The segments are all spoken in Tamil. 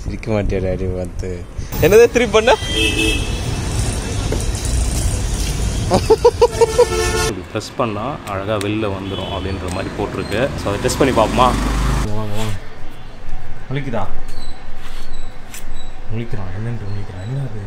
சிரிக்க மாட்டியா டாடி பார்த்து என்னதே திருப்பி பண்ண இப்படி ப்ரெஸ் பண்ணால் அழகாக வெளில வந்துடும் அப்படின்ற மாதிரி போட்டிருக்கு ஸோ அதை டெஸ்ட் பண்ணி பார்ப்போமா வாங்க வாங்க முழிக்குதா முழிக்கிறான் என்னன்ட்டு முழிக்கிறான் என்ன அது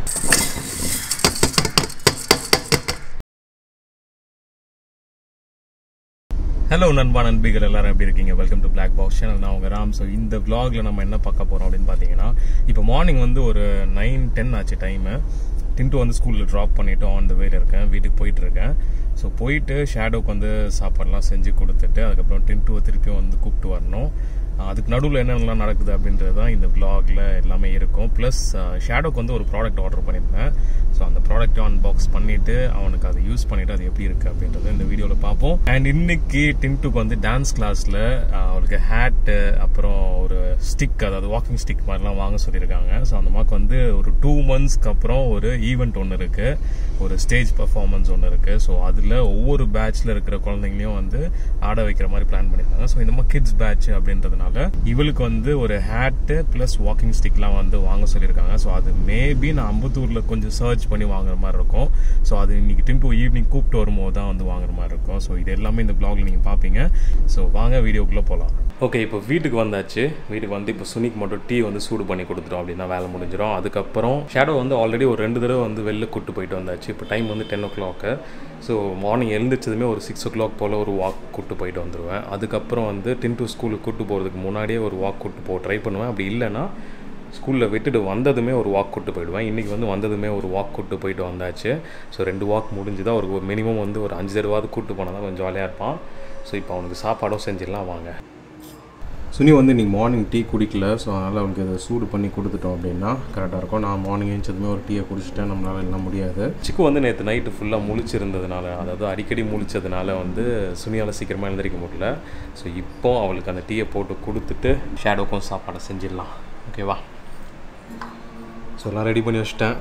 ஹலோ நண்பா நண்பிகள் எல்லாரும் எப்படி இருக்கீங்க welcome to black box channel நான் உங்கள் ராம் ஸோ இந்த vlogல நம்ம என்ன பார்க்க போகிறோம் அப்படின்னு பார்த்தீங்கன்னா இப்போ மார்னிங் வந்து ஒரு நைன் டென் ஆச்சு டைமு டின்ட்டு வந்து ஸ்கூலில் ட்ராப் பண்ணிவிட்டு ஆன் த வேல இருக்கேன் வீட்டுக்கு போயிட்டு இருக்கேன் ஸோ போயிட்டு ஷேடோக்கு வந்து சாப்பாடுலாம் செஞ்சு கொடுத்துட்டு அதுக்கப்புறம் டின்ட்டுவை திருப்பியும் வந்து கூப்பிட்டு வரணும் அதுக்கு நடுவில் என்னென்னலாம் நடக்குது அப்படின்றது தான் இந்த vlogல எல்லாமே இருக்கும் ப்ளஸ் ஷேடோக்கு வந்து ஒரு ப்ராடக்ட் ஆர்டர் பண்ணியிருந்தேன் ஸோ அந்த ப்ராடக்ட் அன்பாக்ஸ் பண்ணிட்டு அவனுக்கு அதை யூஸ் பண்ணிட்டு அது எப்படி இருக்கு அப்படின்றத இந்த வீடியோவில் பார்ப்போம் அண்ட் இன்னைக்கு டின்ட்டுக்கு வந்து டான்ஸ் கிளாஸில் அவளுக்கு ஹேட்டு அப்புறம் ஒரு ஸ்டிக் அதாவது வாக்கிங் ஸ்டிக் மாதிரிலாம் வாங்க சொல்லியிருக்காங்க ஸோ அந்த மாக்கு வந்து ஒரு டூ மந்த்ஸ்க்கு அப்புறம் ஒரு ஈவெண்ட் ஒன்று இருக்கு ஒரு ஸ்டேஜ் பர்ஃபார்மன்ஸ் ஒன்று இருக்கு ஸோ அதில் ஒவ்வொரு பேட்ச்ல இருக்கிற குழந்தைங்களையும் வந்து ஆட வைக்கிற மாதிரி பிளான் பண்ணியிருக்காங்க ஸோ இந்த மாதிரி கிட்ஸ் பேட்ச் அப்படின்றதுனால இவளுக்கு வந்து ஒரு ஹேட்டு ப்ளஸ் வாக்கிங் ஸ்டிக்லாம் வந்து வாங்க சொல்லியிருக்காங்க ஸோ அது மேபி நான் அம்பத்தூரில் கொஞ்சம் சர்ச் பண்ணி வாங்குற மாதிரி இருக்கும் ஸோ அது இன்னைக்கு டின் டு ஈவினிங் கூப்பிட்டு வரும்போது தான் வந்து வாங்குற மாதிரி இருக்கும் ஸோ இது எல்லாமே இந்த பிளாக்ல நீங்கள் பார்ப்பீங்க ஸோ வாங்க வீடியோக்குள்ளே போகலாம் ஓகே இப்போ வீட்டுக்கு வந்தாச்சு வீட்டுக்கு வந்து இப்போ சுனிக்கு மட்டும் டீ வந்து சூடு பண்ணி கொடுத்துட்டோம் அப்படின்னா வேலை முடிஞ்சிடும் அதுக்கப்புறம் ஷேடோ வந்து ஆல்ரெடி ஒரு ரெண்டு தடவை வந்து வெளில கூட்டு போயிட்டு வந்தாச்சு இப்போ டைம் வந்து ten o'clock so morning எழுந்திரிச்சதுமே ஒரு சிக்ஸ் ஓ கிளாக் போல் ஒரு வாக் கூட்டு போயிட்டு வந்துடுவேன் அதுக்கப்புறம் வந்து டென் டு ஸ்கூலுக்கு கூட்டு போகிறதுக்கு முன்னாடியே ஒரு வாக் கூட்டு போக ட்ரை பண்ணுவேன் அப்படி இல்லைன்னா ஸ்கூலில் விட்டுட்டு வந்ததுமே ஒரு வாக் கூட்டு போயிடுவேன் இன்றைக்கி வந்து வந்ததுமே ஒரு வாக் கூட்டு போயிட்டு வந்தாச்சு ஸோ ரெண்டு வாக் முடிஞ்சுதான் ஒரு மினிமம் வந்து ஒரு அஞ்சு தடவாவது கூட்டு போனால் தான் கொஞ்சம் ஜாலியாக இருப்பான் ஸோ இப்போ அவனுக்கு சாப்பாடும் செஞ்சிடலாம் வாங்க சுனி வந்து இன்றைக்கி மார்னிங் டீ குடிக்கல ஸோ அதனால் அவனுக்கு இதை சூடு பண்ணி கொடுத்துட்டோம் அப்படின்னா கரெக்டாக இருக்கும் நான் மார்னிங் எழுந்ததுமே ஒரு டீயை குடிச்சிட்டேன் நம்மளால் எல்லாம் முடியாது சிக்கு வந்து நேற்று நைட்டு ஃபுல்லாக முழிச்சிருந்ததுனால அதாவது அடிக்கடி முழிச்சதுனால வந்து சுனியால் சீக்கிரமாக எழுந்திரிக்க முடியல ஸோ இப்போ அவளுக்கு அந்த டீயை போட்டு கொடுத்துட்டு ஷேடோக்கும் சாப்பாடை செஞ்சிடலாம் ஓகேவா ஸோ எல்லாம் ரெடி பண்ணி வச்சிட்டேன்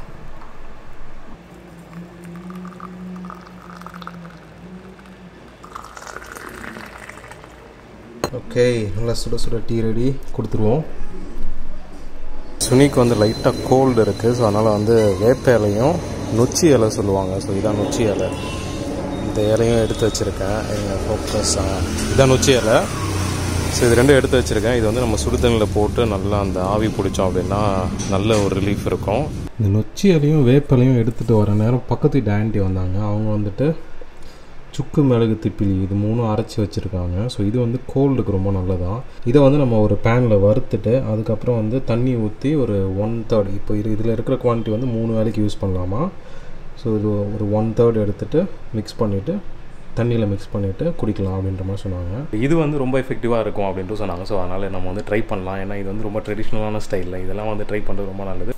ஓகே நல்லா சுட சுட டீ ரெடி கொடுத்துருவோம் சுனிக்கு வந்து லைட்டாக கோல்டு இருக்குது ஸோ அதனால் வந்து வேப்ப இலையும் நொச்சி இலை சொல்லுவாங்க ஸோ இதான் நொச்சி இலை இந்த இலையும் எடுத்து வச்சுருக்கேன் எங்கள் ஃபோக்கஸாக இதான் நொச்சி இலை ஸோ இது ரெண்டும் எடுத்து வச்சுருக்கேன் இது வந்து நம்ம சுடு தண்ணியில் போட்டு நல்லா அந்த ஆவி பிடிச்சோம் அப்படின்னா நல்ல ஒரு ரிலீஃப் இருக்கும் இந்த நொச்சி இலையும் வேப்பலையும் எடுத்துகிட்டு வர நேரம் பக்கத்து வீட்டு ஆண்டி வந்தாங்க அவங்க வந்துட்டு சுக்கு மிளகு திப்பிலி இது மூணும் அரைச்சி வச்சுருக்காங்க ஸோ இது வந்து கோல்டுக்கு ரொம்ப நல்லதான் இதை வந்து நம்ம ஒரு பேனில் வறுத்துட்டு அதுக்கப்புறம் வந்து தண்ணி ஊற்றி ஒரு ஒன் தேர்ட் இப்போ இது இதில் இருக்கிற குவான்டிட்டி வந்து மூணு வேலைக்கு யூஸ் பண்ணலாமா ஸோ இது ஒரு ஒன் தேர்ட் எடுத்துகிட்டு மிக்ஸ் பண்ணிவிட்டு தண்ணியில் மிக்ஸ் பண்ணிவிட்டு குடிக்கலாம் அப்படின்ற மாதிரி சொன்னாங்க இது வந்து ரொம்ப எஃபெக்டிவாக இருக்கும் அப்படின்ட்டு சொன்னாங்க ஸோ அதனால் நம்ம வந்து ட்ரை பண்ணலாம் ஏன்னா இது வந்து ரொம்ப ட்ரெடிஷ்னலான ஸ்டைலில் இதெல்லாம் வந்து ட்ரை பண்ணுறது ரொம்ப நல்லது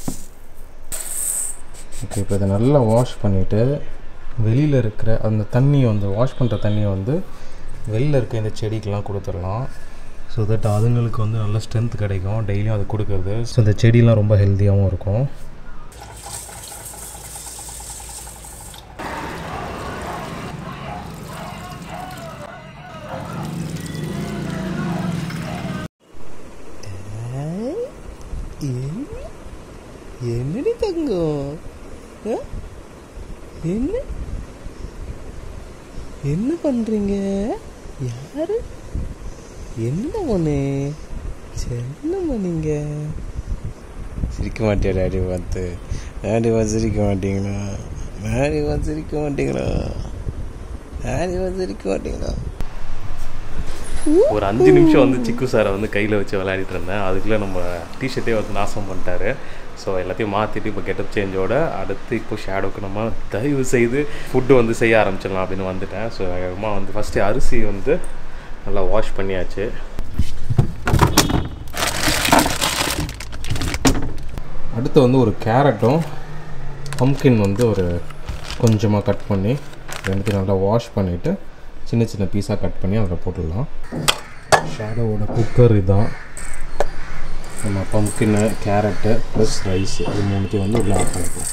ஓகே இப்போ இதை நல்லா வாஷ் பண்ணிவிட்டு வெளியில் இருக்கிற அந்த தண்ணியை வந்து வாஷ் பண்ணுற தண்ணியை வந்து வெளியில் இருக்க இந்த செடிக்கெலாம் கொடுத்துடலாம் ஸோ தட் அதுங்களுக்கு வந்து நல்ல ஸ்ட்ரென்த் கிடைக்கும் டெய்லியும் அது கொடுக்குறது ஸோ இந்த செடிலாம் ரொம்ப ஹெல்த்தியாகவும் இருக்கும் என்னடி தங்கம் ஆ? என்ன என்ன பண்றீங்க யாரு என்ன பொண்ணு என்னம்மா நீங்க சிரிக்க மாட்டியா டாடி பார்த்து டாடி பார்த்து சிரிக்க மாட்டீங்களா டாடி பார்த்து சிரிக்க மாட்டீங்களா டாடி பார்த்து சிரிக்க மாட்டீங்களா ஒரு அஞ்சு நிமிஷம் வந்து சிக்கு சாரை வந்து கையில் வச்சு விளையாடிட்டு இருந்தேன் அதுக்குள்ளே நம்ம டிஷர்ட்டே வந்து நாசம் பண்ணிட்டாரு ஸோ எல்லாத்தையும் மாற்றிட்டு இப்போ கெட்டப் சேஞ்சோட அடுத்து இப்போ ஷேடோக்கு நம்ம தயவு செய்து ஃபுட்டு வந்து செய்ய ஆரம்பிச்சிடலாம் அப்படின்னு வந்துட்டேன் ஸோ வேகமாக வந்து ஃபஸ்ட்டு அரிசி வந்து நல்லா வாஷ் பண்ணியாச்சு அடுத்து வந்து ஒரு கேரட்டும் பம்கின் வந்து ஒரு கொஞ்சமாக கட் பண்ணி ரெண்டுத்தையும் நல்லா வாஷ் பண்ணிவிட்டு சின்ன சின்ன பீஸாக கட் பண்ணி அதில் போட்டுடலாம் ஷேடோவோட குக்கர் இதுதான் நம்ம பம்கின்னு கேரட்டு ப்ளஸ் ரைஸ் இது மூணுத்தையும் வந்து உள்ள ஆட் பண்ணிப்போம்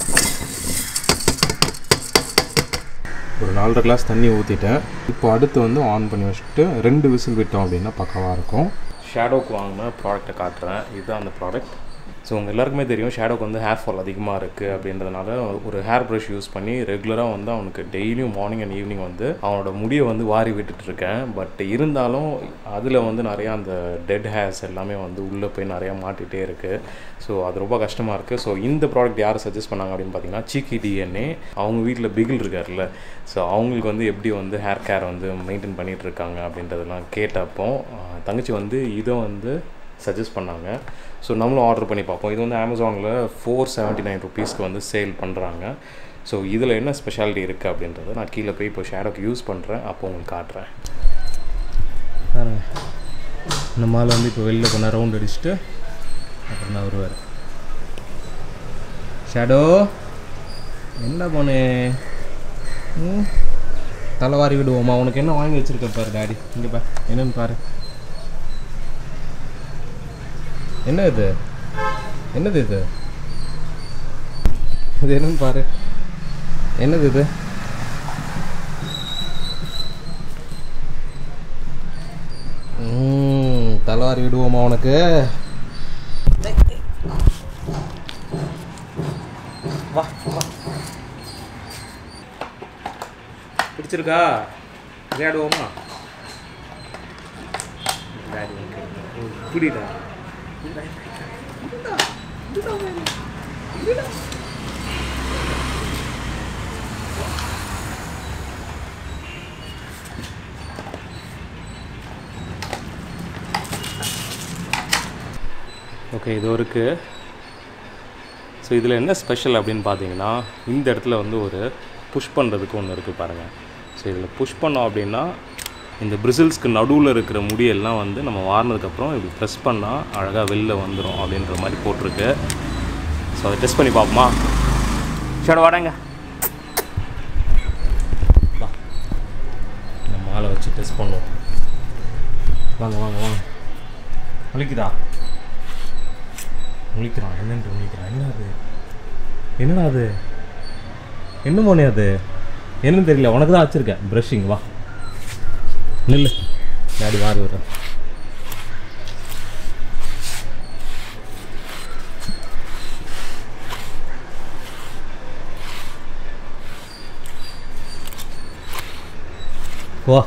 ஒரு நாலரை கிளாஸ் தண்ணி ஊற்றிட்டேன் இப்போ அடுத்து வந்து ஆன் பண்ணி வச்சுட்டு ரெண்டு விசில் விட்டோம் அப்படின்னா பக்கவாக இருக்கும் ஷேடோக்கு வாங்கின ப்ராடக்ட்டை காட்டுறேன் இதுதான் அந்த ப்ராடக்ட் ஸோ உங்கள் எல்லாருக்குமே தெரியும் ஷேடோக்கு வந்து ஹேர் ஃபால் அதிகமாக இருக்குது அப்படின்றதுனால ஒரு ஹேர் ப்ரஷ் யூஸ் பண்ணி ரெகுலராக வந்து அவனுக்கு டெய்லியும் மார்னிங் அண்ட் ஈவினிங் வந்து அவனோட முடியை வந்து வாரி விட்டுட்டு இருக்கேன் பட் இருந்தாலும் அதில் வந்து நிறையா அந்த டெட் ஹேர்ஸ் எல்லாமே வந்து உள்ளே போய் நிறையா மாட்டிகிட்டே இருக்குது ஸோ அது ரொம்ப கஷ்டமாக இருக்குது ஸோ இந்த ப்ராடக்ட் யார் சஜஸ்ட் பண்ணாங்க அப்படின்னு பார்த்தீங்கன்னா சீக்கி டிஎன்ஏ அவங்க வீட்டில் பிகில் இருக்கார்ல ஸோ அவங்களுக்கு வந்து எப்படி வந்து ஹேர் கேர் வந்து மெயின்டைன் பண்ணிகிட்டு இருக்காங்க அப்படின்றதெல்லாம் கேட்டப்போ ஆஹ், தங்கச்சி வந்து இதை வந்து சஜஸ்ட் பண்ணாங்க ஸோ நம்மளும் ஆர்டர் பண்ணி பார்ப்போம் இது வந்து அமேசானில் ஃபோர் செவன்ட்டி நைன் ருபீஸ்க்கு வந்து சேல் பண்ணுறாங்க ஸோ இதில் என்ன ஸ்பெஷாலிட்டி இருக்குது அப்படின்றத நான் கீழே போய் இப்போ ஷேடோக்கு யூஸ் பண்ணுறேன் அப்போ உங்களுக்கு காட்டுறேன் பாருங்க இந்த மாலை வந்து இப்போ வெளில கொஞ்ச ரவுண்ட் அடிச்சுட்டு அப்புறம் தான் வருவார் ஷேடோ என்ன பண்ணு ம் தலைவாரி விடுவோமா உனக்கு என்ன வாங்கி வச்சிருக்க பாரு டாடி இங்கே பாரு என்னன்னு பாரு என்ன இது என்னது இது இது என்னன்னு பாரு என்னது இது ம், தலைவாரி விடுவோமா உனக்கு வா வா பிடிச்சிருக்கா விளையாடுவோமா புரியுதா ஓகே இது இருக்குது ஸோ இதில் என்ன ஸ்பெஷல் அப்படின்னு பார்த்தீங்கன்னா இந்த இடத்துல வந்து ஒரு புஷ் பண்ணுறதுக்கு ஒன்று இருக்குது பாருங்கள் ஸோ இதில் புஷ் பண்ணோம் அப்படின்னா இந்த பிரிசில்ஸ்க்கு நடுவில் இருக்கிற முடியெல்லாம் வந்து நம்ம வாரினதுக்கப்புறம் இப்படி ப்ரெஸ் பண்ணால் அழகாக வெளில வந்துடும் அப்படின்ற மாதிரி போட்டிருக்கு ஸோ அதை டெஸ்ட் பண்ணி பார்ப்போமா சரி வாடங்க வா இந்த மாலை வச்சு டெஸ்ட் பண்ணுவோம் வாங்க வாங்க வாங்க வலிக்குதா முழிக்கிறான் என்னன்ட்டு முழிக்கிறான் என்ன அது என்னடா அது என்ன மோனே அது என்னன்னு தெரியல உனக்கு தான் வச்சிருக்கேன் ப்ரஷிங் வா நில்லு டாடி மாறி விடுறேன் வா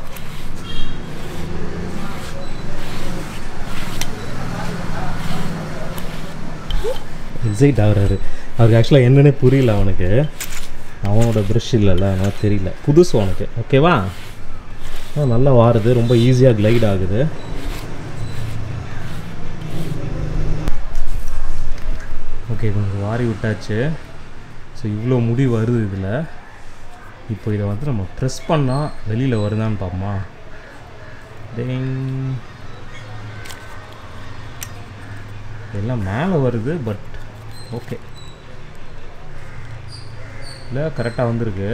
எக்ஸைட் ஆகுறாரு அவருக்கு ஆக்சுவலாக என்னன்னே புரியல அவனுக்கு அவனோட ப்ரஷ் இல்லைல்ல அதனால் தெரியல புதுசு அவனுக்கு ஓகேவா ஆ, நல்லா வாருது ரொம்ப ஈஸியாக கிளைட் ஆகுது ஓகே கொஞ்சம் வாரி விட்டாச்சு ஸோ இவ்வளோ முடி வருது இதில் இப்போ இதை வந்து நம்ம ப்ரெஸ் பண்ணால் வெளியில் வருதான்னு பார்ப்போமா டேங் எல்லாம் மேலே வருது பட் ஓகே இல்லை கரெக்டாக வந்திருக்கு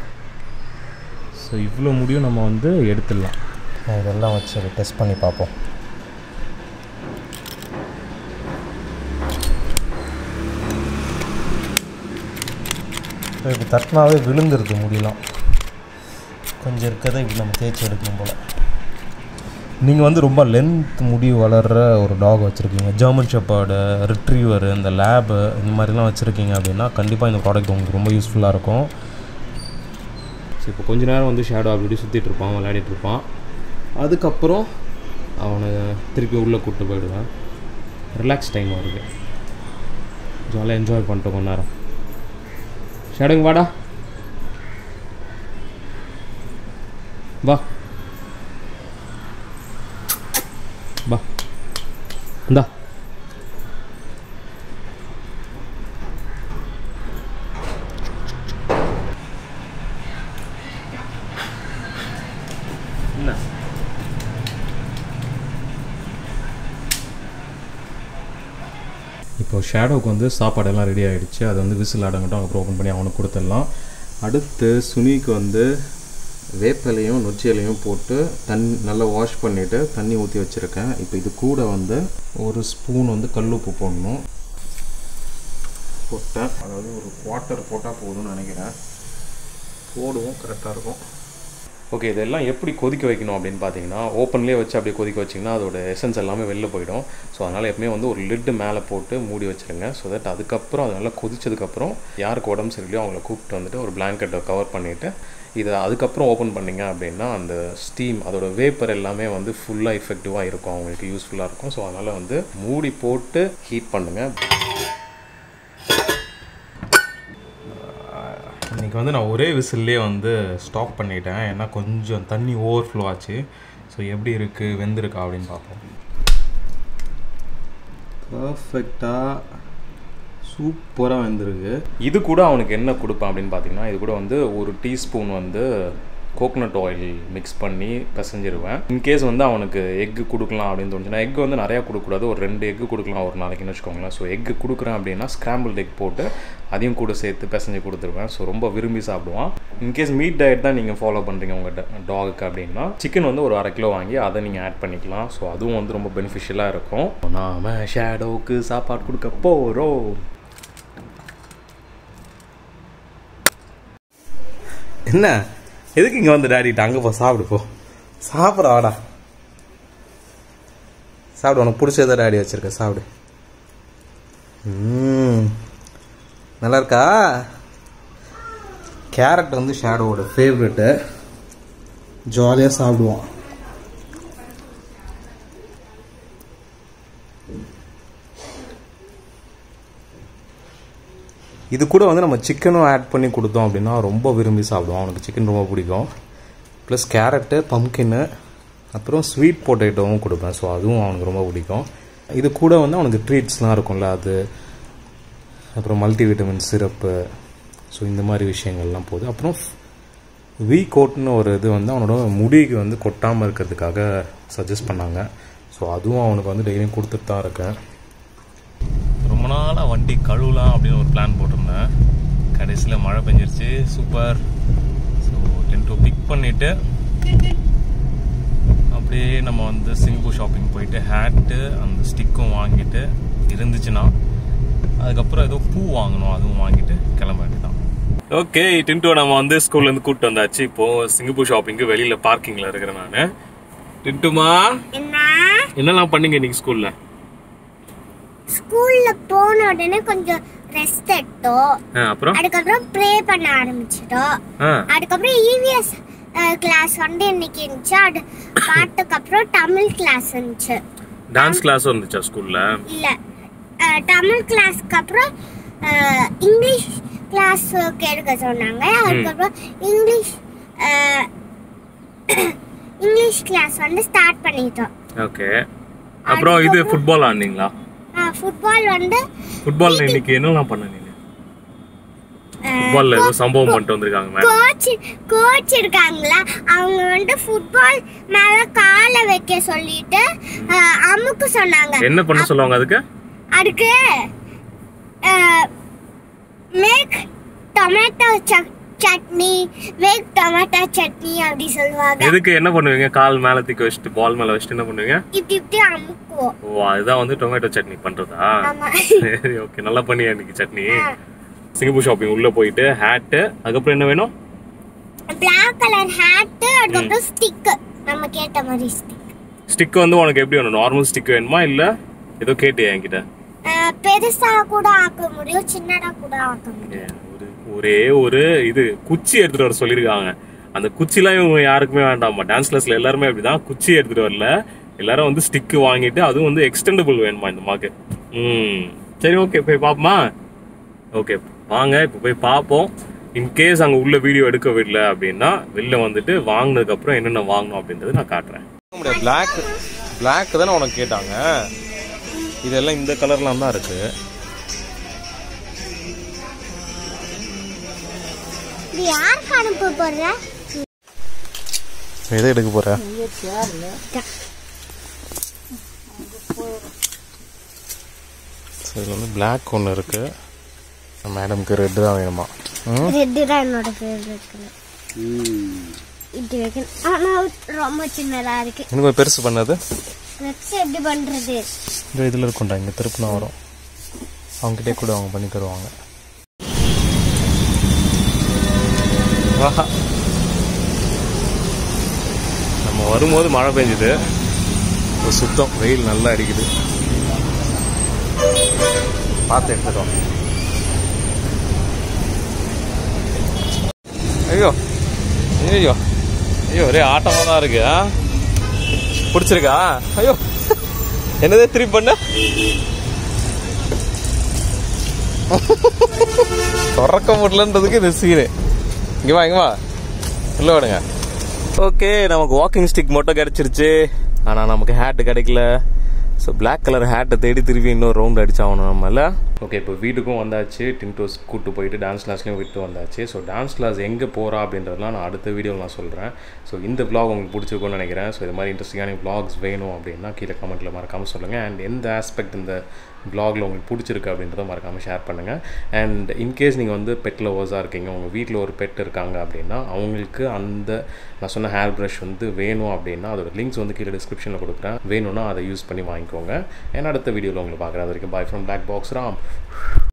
ஸோ இவ்வளோ முடியும் நம்ம வந்து எடுத்துடலாம் இதெல்லாம் வச்சு டெஸ்ட் பண்ணி பார்ப்போம் இப்போ தட்டினாவே விழுந்துருது முடியலாம் கொஞ்சம் இருக்கதை இப்படி நம்ம தேய்ச்சி எடுக்கணும் போல் நீங்கள் வந்து ரொம்ப லென்த் முடி வளர்கிற ஒரு டாக் வச்சுருக்கீங்க ஜெர்மன் ஷெப்பர்டு ரிட்ரீவர் இந்த லேபு இந்த மாதிரிலாம் வச்சுருக்கீங்க அப்படின்னா கண்டிப்பாக இந்த ப்ராடக்ட் உங்களுக்கு ரொம்ப யூஸ்ஃபுல்லாக இருக்கும் ஸோ இப்போ கொஞ்ச நேரம் வந்து ஷேடோ அப்படி இப்படி சுற்றிட்டு இருப்பான் விளையாடிட்டு இருப்பான் அதுக்கப்புறம் அவனை திருப்பி உள்ளே கூப்பிட்டு போயிடுவேன் ரிலாக்ஸ் டைம் அவருக்கு ஜாலியாக என்ஜாய் பண்ணிட்டு கொஞ்ச நேரம் ஷேடோங்க வாடா வா வா இந்தா என்ன இப்போ ஷேடோவுக்கு வந்து சாப்பாடெல்லாம் ரெடி ஆகிடுச்சு அதை வந்து விசில் அடங்கட்டும் அப்புறம் ஓப்பன் பண்ணி அவனுக்கு கொடுத்துடலாம் அடுத்து சுனிக்கு வந்து வேப்பிலையும் நொச்சி இலையும் போட்டு தண்ணி நல்லா வாஷ் பண்ணிவிட்டு தண்ணி ஊற்றி வச்சுருக்கேன் இப்போ இது கூட வந்து ஒரு ஸ்பூன் வந்து கல்லுப்பு போடணும் போட்டேன் அதாவது ஒரு குவார்ட்டர் போட்டால் போதும்னு நினைக்கிறேன் போடுவோம் கரெக்டாக இருக்கும் ஓகே இதெல்லாம் எப்படி கொதிக்க வைக்கணும் அப்படின்னு பார்த்தீங்கன்னா ஓப்பன்லேயே வச்சு அப்படியே கொதிக்க வச்சிங்கன்னா அதோட எசன்ஸ் எல்லாமே வெளில போயிடும் ஸோ அதனால் எப்பவுமே வந்து ஒரு லிட்டு மேலே போட்டு மூடி வச்சிருங்க ஸோ தட் அதுக்கப்புறம் அது நல்லா கொதிச்சதுக்கப்புறம் யாருக்கு உடம்பு சரியில்லையோ அவங்கள கூப்பிட்டு வந்துட்டு ஒரு பிளாங்கெட்டை கவர் பண்ணிவிட்டு இதை அதுக்கப்புறம் ஓப்பன் பண்ணிங்க அப்படின்னா அந்த ஸ்டீம் அதோட வேப்பர் எல்லாமே வந்து ஃபுல்லாக எஃபெக்டிவாக இருக்கும் அவங்களுக்கு யூஸ்ஃபுல்லாக இருக்கும் ஸோ அதனால் வந்து மூடி போட்டு ஹீட் பண்ணுங்கள் இன்றைக்கி வந்து நான் ஒரே விசில்லே வந்து ஸ்டாப் பண்ணிட்டேன் ஏன்னா கொஞ்சம் தண்ணி ஓவர்ஃப்ளோ ஆச்சு ஸோ எப்படி இருக்குது வெந்திருக்கா அப்படின்னு பார்ப்போம் பர்ஃபெக்டாக சூப்பராக வெந்திருக்கு இது கூட அவனுக்கு என்ன கொடுப்பேன் அப்படின்னு பார்த்தீங்கன்னா இது கூட வந்து ஒரு டீஸ்பூன் வந்து கோகனட் ஆயில் மிக்ஸ் பண்ணி பிசைஞ்சிருவேன் இன்கேஸ் வந்து அவனுக்கு எக்கு கொடுக்கலாம் அப்படின்னு தோணுச்சுன்னா எக் வந்து நிறையா கொடுக்கக்கூடாது ஒரு ரெண்டு எக்கு கொடுக்கலாம் ஒரு நாளைக்குன்னு வச்சுக்கோங்களேன் ஸோ எக்கு கொடுக்குறேன் அப்படின்னா ஸ்க்ராம்பிள் எக் போட்டு அதையும் கூட சேர்த்து பிசைஞ்சு கொடுத்துருவேன் ஸோ ரொம்ப விரும்பி சாப்பிடுவான் இன்கேஸ் மீட் டயட் தான் நீங்கள் ஃபாலோ பண்ணுறீங்க உங்கள் டாகுக்கு அப்படின்னா சிக்கன் வந்து ஒரு அரை கிலோ வாங்கி அதை நீங்கள் ஆட் பண்ணிக்கலாம் ஸோ அதுவும் வந்து ரொம்ப பெனிஃபிஷியலாக இருக்கும் நாம ஷேடோவுக்கு சாப்பாடு கொடுக்க போகிறோம் என்ன எதுக்கு இங்கே வந்து டேடிட்ட அங்கே போ சாப்பிடு போ சாப்பிட வாடா சாப்பிடு உனக்கு பிடிச்சத டேடி வச்சிருக்க சாப்பிடு ம் நல்லா இருக்கா கேரட் வந்து ஷேடோவோட ஃபேவரெட்டு ஜாலியாக சாப்பிடுவான் இது கூட வந்து நம்ம சிக்கனும் ஆட் பண்ணி கொடுத்தோம் அப்படின்னா ரொம்ப விரும்பி சாப்பிடுவான் அவனுக்கு சிக்கன் ரொம்ப பிடிக்கும் ப்ளஸ் கேரட்டு பம்கின்னு அப்புறம் ஸ்வீட் பொட்டேட்டோவும் கொடுப்பேன் ஸோ அதுவும் அவனுக்கு ரொம்ப பிடிக்கும் இது கூட வந்து அவனுக்கு ட்ரீட்ஸ்லாம் இருக்கும்ல அது அப்புறம் மல்டிவிட்டமின் சிரப்பு ஸோ இந்த மாதிரி விஷயங்கள்லாம் போகுது அப்புறம் வி கோட்னு ஒரு இது வந்து அவனோட முடிக்கு வந்து கொட்டாமல் இருக்கிறதுக்காக சஜஸ்ட் பண்ணாங்க ஸோ அதுவும் அவனுக்கு வந்து டெய்லியும் கொடுத்துட்டு தான் இருக்கேன் ரொம்ப நாளாக வண்டி கழுவலாம் அப்படின்னு ஒரு பிளான் போட்டிருந்தேன் கடைசியில் மழை பெஞ்சிருச்சு சூப்பர் ஸோ டென்ட்டோ பிக் பண்ணிவிட்டு அப்படியே நம்ம வந்து சிங்கப்பூர் ஷாப்பிங் போயிட்டு ஹேட்டு அந்த ஸ்டிக்கும் வாங்கிட்டு இருந்துச்சுன்னா அதுக்கப்புறம் ஏதோ பூ வாங்கணும் அதுவும் வாங்கிட்டு கிளம்ப வேண்டியதான் ஓகே டின்டோ நம்ம வந்து ஸ்கூல்லேருந்து கூப்பிட்டு வந்தாச்சு இப்போ சிங்கப்பூர் ஷாப்பிங்க்கு வெளியில் பார்க்கிங்கில் இருக்கிறேன் நான் டின்ட்டுமா என்ன என்னெல்லாம் பண்ணீங்க இன்னைக்கு ஸ்கூலில் ஸ்கூல்ல போன உடனே கொஞ்சம் ரெஸ்ட் எடுத்தோம் அப்புறம் அதுக்கப்புறம் ப்ரே பண்ண ஆரம்பிச்சிட்டோம் ஆ அதுக்கப்புறம் இவிஎஸ் கிளாஸ் வந்து இன்னைக்கு இருந்துச்சு அது பாட்டுக்கு அப்புறம் தமிழ் கிளாஸ் இருந்துச்சு டான்ஸ் கிளாஸ் வந்துச்சா ஸ்கூல்ல இல்ல அஹ், தமிழ் கிளாஸ்க்கு அப்புறம் அஹ், இங்கிலீஷ் கிளாஸ் கேட்க சொன்னாங்க அதுக்கப்புறம் இங்கிலீஷ் அஹ், இங்கிலீஷ் கிளாஸ் வந்து ஸ்டார்ட் பண்ணிட்டோம் ஓகே அப்புறம் இது ஃபுட்பால் ஆடினீங்களா ஃபுட்பால் வந்து ஃபுட்பால் இன்னைக்கு என்னெல்லாம் பண்ண நீங்க ஃபுட்பால்ல ஏதோ சம்பவம் பண்ணிட்டு வந்திருக்காங்க மேம் கோச் கோச் இருக்காங்களா அவங்க வந்து ஃபுட்பால் மேல காலை வைக்க சொல்லிட்டு அஹ், அமுக்கு சொன்னாங்க என்ன பண்ண சொல்லுவாங்க அதுக்கு அதுக்கு make tomato chutney make tomato chutney அப்படி சொல்லுவாங்க எதுக்கு என்ன பண்ணுவீங்க கால் மேல தூக்கி வச்சுட்டு பால் மேல வச்சுட்டு என்ன பண்ணுவீங்க இப்படி இப்படி அமுக்குவோம் ஓ அதுதான் வந்து டொமேட்டோ சட்னி பண்றதா ஆமா சரி ஓகே நல்லா பண்ணியா இன்னைக்கு சட்னி சிங்கப்பூர் ஷாப்பிங் உள்ள போயிட்டு ஹேட்டு அதுக்கப்புறம் என்ன வேணும் பிளாக் கலர் ஹேட் அதுக்கப்புறம் ஸ்டிக் நம்ம கேட்ட மாதிரி ஸ்டிக் ஸ்டிக் வந்து உனக்கு எப்படி வேணும் நார்மல் ஸ்டிக் வேணுமா இல்ல ஏதோ கேட்டியா என்கிட்ட பெருசா கூட ஆக்க முடியும் சின்னதா கூட ஆக்க முடியும் ஏன், ஒரு ஒரே ஒரு இது குச்சி எடுத்துட்டு வர சொல்லியிருக்காங்க அந்த குச்சிலாம் இவங்க யாருக்குமே வேண்டாமா டான்ஸ் கிளாஸ்ல எல்லாருமே அப்படிதான் குச்சி எடுத்துட்டு வரல எல்லாரும் வந்து ஸ்டிக் வாங்கிட்டு அதுவும் வந்து எக்ஸ்டெண்டபிள் வேணுமா இந்த மாக்கு ம் சரி ஓகே போய் பாப்போமா ஓகே வாங்க இப்போ போய் பார்ப்போம் இன்கேஸ் அங்கே உள்ள வீடியோ எடுக்க விடல அப்படின்னா வெளில வந்துட்டு வாங்கினதுக்கு அப்புறம் என்னென்ன வாங்கணும் அப்படின்றத நான் காட்டுறேன் பிளாக் பிளாக் தானே உனக்கு கேட்டாங்க இதெல்லாம் இந்த கலர்லாம் தான் இருக்கு இது யாருக்கு அனுப்ப போற எதை எடுக்க போற இதில் வந்து பிளாக் ஒன்று இருக்கு மேடம்க்கு ரெட்டு தான் வேணுமா ம் ரெட்டு தான் என்னோட ஃபேவரட் கலர் இப்படி வைக்கணும் ஆனா ரொம்ப சின்னதா இருக்கு இன்னும் கொஞ்சம் பெருசு பண்ணது நெக்ஸ்ட் எப்படி பண்றது இந்த இதில் இருக்கும்டா இங்கே திருப்பினா வரும் அவங்ககிட்டே கூட அவங்க பண்ணி தருவாங்க வாஹா நம்ம வரும்போது மழை பெஞ்சுது இப்போ சுத்தம் வெயில் நல்லா அடிக்குது பார்த்து எடுத்துட்டோம் ஐயோ ஐயோ ஐயோ ஒரே ஆட்டமாக தான் இருக்கு ஆ பிடிச்சிருக்கா ஐயோ என்னதே திருப்பி பண்ண திறக்க முடியலன்றதுக்கு இது சீனு இங்க வா இங்க வா உள்ள விடுங்க ஓகே நமக்கு வாக்கிங் ஸ்டிக் மட்டும் கிடைச்சிருச்சு ஆனா நமக்கு ஹேட் கிடைக்கல ஸோ பிளாக் கலர் ஹேட்டை தேடி திருப்பி இன்னொரு ரவுண்ட் அடிச்சாகணும் நம்மள ஓகே இப்போ வீட்டுக்கும் வந்தாச்சு டின்டோஸ் கூட்டு போயிட்டு டான்ஸ் கிளாஸ்லையும் விட்டு வந்தாச்சு ஸோ டான்ஸ் கிளாஸ் எங்கே போகிறா அப்படின்றதெல்லாம் நான் அடுத்த வீடியோவில் நான் சொல்கிறேன் ஸோ இந்த vlog உங்களுக்கு பிடிச்சிருக்கும்னு நினைக்கிறேன் ஸோ இது மாதிரி இன்ட்ரெஸ்டிங்கான vlogs வேணும் அப்படின்னா கீழே கமெண்ட்டில் மறக்காமல் சொல்லுங்கள் அண்ட் எந்த ஆஸ்பெக்ட் இந்த vlogல உங்களுக்கு பிடிச்சிருக்கு அப்படின்றத மறக்காமல் ஷேர் பண்ணுங்கள் அண்ட் இன்கேஸ் நீங்கள் வந்து பெட் லவர்ஸாக இருக்கீங்க உங்கள் வீட்டில் ஒரு பெட் இருக்காங்க அப்படின்னா அவங்களுக்கு அந்த நான் சொன்ன ஹேர் ப்ரஷ் வந்து வேணும் அப்படின்னா அதோட லிங்க்ஸ் வந்து கீழே டிஸ்கிரிப்ஷனில் கொடுக்குறேன் வேணும்னா அதை யூஸ் பண்ணி வாங்கிக்கோங்க ஏன்னா அடுத்த வீடியோவில் உங்களை பார்க்குறேன் அது வரைக்கும் bye from black box Ram